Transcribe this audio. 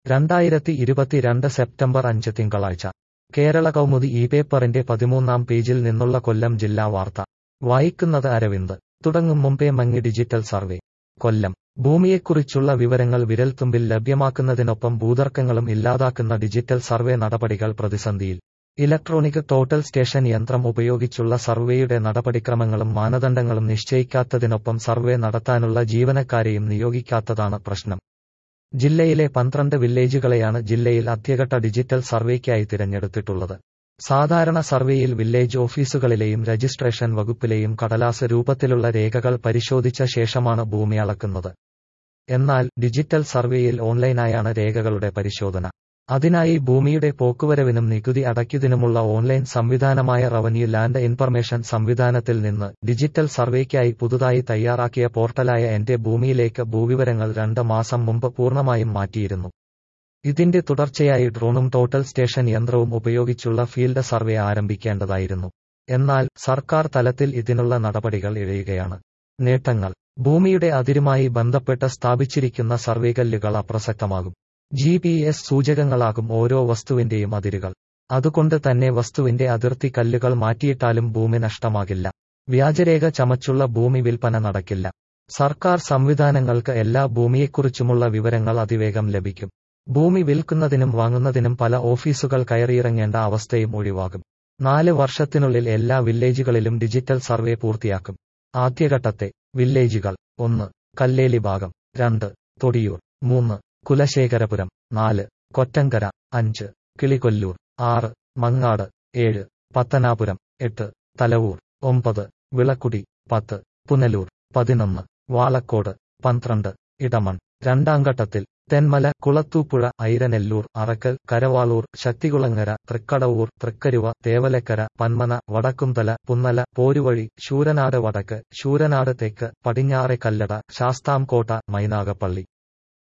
രണ്ടായിരത്തി ഇരുപത്തിരണ്ട് സെപ്റ്റംബർ അഞ്ച് തിങ്കളാഴ്ച കേരള കൗമുദി ഈ പേപ്പറിന്റെ പതിമൂന്നാം പേജിൽ നിന്നുള്ള കൊല്ലം ജില്ലാ വാർത്ത വായിക്കുന്നത് അരവിന്ദ് തുടങ്ങും മുമ്പേ മങ്ങി ഡിജിറ്റൽ സർവേ കൊല്ലം ഭൂമിയെക്കുറിച്ചുള്ള വിവരങ്ങൾ വിരൽത്തുമ്പിൽ ലഭ്യമാക്കുന്നതിനൊപ്പം ഭൂതർക്കങ്ങളും ഇല്ലാതാക്കുന്ന ഡിജിറ്റൽ സർവേ നടപടികൾ പ്രതിസന്ധിയിൽ ഇലക്ട്രോണിക് ടോട്ടൽ സ്റ്റേഷൻ യന്ത്രം ഉപയോഗിച്ചുള്ള സർവേയുടെ നടപടിക്രമങ്ങളും മാനദണ്ഡങ്ങളും നിശ്ചയിക്കാത്തതിനൊപ്പം സർവേ നടത്താനുള്ള ജീവനക്കാരെയും നിയോഗിക്കാത്തതാണ് പ്രശ്നം ജില്ലയിലെ പന്ത്രണ്ട് വില്ലേജുകളെയാണ് ജില്ലയിൽ ആദ്യഘട്ട ഡിജിറ്റൽ സർവേക്കായി തിരഞ്ഞെടുത്തിട്ടുള്ളത് സാധാരണ സർവേയിൽ വില്ലേജ് ഓഫീസുകളിലെയും രജിസ്ട്രേഷൻ വകുപ്പിലെയും കടലാസ് രൂപത്തിലുള്ള രേഖകൾ പരിശോധിച്ച ശേഷമാണ് ഭൂമി അളക്കുന്നത് എന്നാൽ ഡിജിറ്റൽ സർവേയിൽ ഓൺലൈനായാണ് രേഖകളുടെ പരിശോധന അതിനായി ഭൂമിയുടെ പോക്കുവരവിനും നികുതി അടയ്ക്കുന്നതിനുമുള്ള ഓൺലൈൻ സംവിധാനമായ റവന്യൂ ലാൻഡ് ഇൻഫർമേഷൻ സംവിധാനത്തിൽ നിന്ന് ഡിജിറ്റൽ സർവേക്കായി പുതുതായി തയ്യാറാക്കിയ പോർട്ടലായ എന്റെ ഭൂമിയിലേക്ക് ഭൂവിവരങ്ങൾ രണ്ട് മാസം മുമ്പ് പൂർണ്ണമായും മാറ്റിയിരുന്നു ഇതിന്റെ തുടർച്ചയായി ഡ്രോണും ടോട്ടൽ സ്റ്റേഷൻ യന്ത്രവും ഉപയോഗിച്ചുള്ള ഫീൽഡ് സർവേ ആരംഭിക്കേണ്ടതായിരുന്നു എന്നാൽ സർക്കാർ തലത്തിൽ ഇതിനുള്ള നടപടികൾ ഇഴയുകയാണ് നേട്ടങ്ങൾ ഭൂമിയുടെ അതിരുമായി ബന്ധപ്പെട്ട് സ്ഥാപിച്ചിരിക്കുന്ന സർവേകല്ലുകൾ അപ്രസക്തമാകും ജി പി എസ് സൂചകങ്ങളാകും ഓരോ വസ്തുവിന്റെയും അതിരുകൾ അതുകൊണ്ട് തന്നെ വസ്തുവിന്റെ അതിർത്തി കല്ലുകൾ മാറ്റിയിട്ടാലും ഭൂമി നഷ്ടമാകില്ല വ്യാജരേഖ ചമച്ചുള്ള ഭൂമി വിൽപ്പന നടക്കില്ല സർക്കാർ സംവിധാനങ്ങൾക്ക് എല്ലാ ഭൂമിയെക്കുറിച്ചുമുള്ള വിവരങ്ങൾ അതിവേഗം ലഭിക്കും ഭൂമി വിൽക്കുന്നതിനും വാങ്ങുന്നതിനും പല ഓഫീസുകൾ കയറിയിറങ്ങേണ്ട അവസ്ഥയും ഒഴിവാകും നാല് വർഷത്തിനുള്ളിൽ എല്ലാ വില്ലേജുകളിലും ഡിജിറ്റൽ സർവേ പൂർത്തിയാക്കും ആദ്യഘട്ടത്തെ വില്ലേജുകൾ ഒന്ന് കല്ലേലി ഭാഗം രണ്ട് തൊടിയൂർ മൂന്ന് കുലശേഖരപുരം നാല് കൊറ്റങ്കര അഞ്ച് കിളികൊല്ലൂർ ആറ് മങ്ങാട് ഏഴ് പത്തനാപുരം എട്ട് തലവൂർ ഒമ്പത് വിളക്കുടി പത്ത് പുനലൂർ പതിനൊന്ന് വാളക്കോട് പന്ത്രണ്ട് ഇടമൺ രണ്ടാം ഘട്ടത്തിൽ തെന്മല കുളത്തൂപ്പുഴ ഐരനെല്ലൂർ അറക്കൽ കരവാളൂർ ശക്തികുളങ്ങര തൃക്കടവൂർ തൃക്കരുവ തേവലക്കര പന്മന വടക്കുംതല പുന്നല പോരുവഴി ശൂരനാട് വടക്ക് ശൂരനാട് തെക്ക് പടിഞ്ഞാറെ കല്ലട ശാസ്താംകോട്ട മൈനാഗപ്പള്ളി